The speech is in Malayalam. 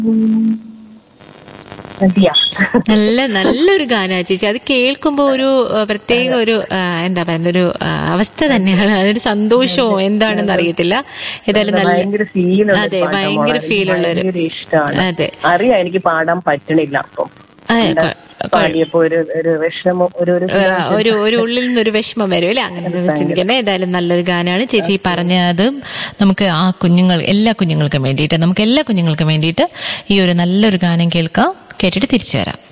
നദിയാ നല്ല നല്ലൊരു ഗാനമാണ് ചേച്ചി അത് കേൾക്കുമ്പോൾ ഒരു ആ, പ്രത്യേക ഒരു ആ, എന്താ പറയുക ഒരു ആ, അവസ്ഥ തന്നെയാണ് അതൊരു സന്തോഷമോ എന്താണെന്ന് അറിയത്തില്ല ഏതായാലും നല്ല ഭയങ്കര ഫീൽ അതെ ഭയങ്കര ഫീൽ ഉള്ള ഒരു ഇഷ്ടമാണ് അതെ അറിയാം എനിക്ക് പാടാൻ പറ്റണില്ല അപ്പം അതെ, കൊ- കൊ- പാടിയപ്പോ ഒരു ഒരു വിഷമം ഒരു ഒരു ആ, ഒരു ഒരു ഉള്ളിൽ നിന്നൊരു വിഷമം വരും അല്ലേ അങ്ങനെ ഒന്നും ചിന്തിക്കണ്ടേ ഏതായാലും നല്ലൊരു ഗാനമാണ് ചേച്ചി പറഞ്ഞതും നമുക്ക് ആ കുഞ്ഞുങ്ങൾ എല്ലാ കുഞ്ഞുങ്ങൾക്കും വേണ്ടിയിട്ട് നമുക്ക് എല്ലാ കുഞ്ഞുങ്ങൾക്കും വേണ്ടിയിട്ട് ഈ ഒരു നല്ലൊരു ഗാനം കേൾക്കാം കേട്ടിട്ട് തിരിച്ചു വരാം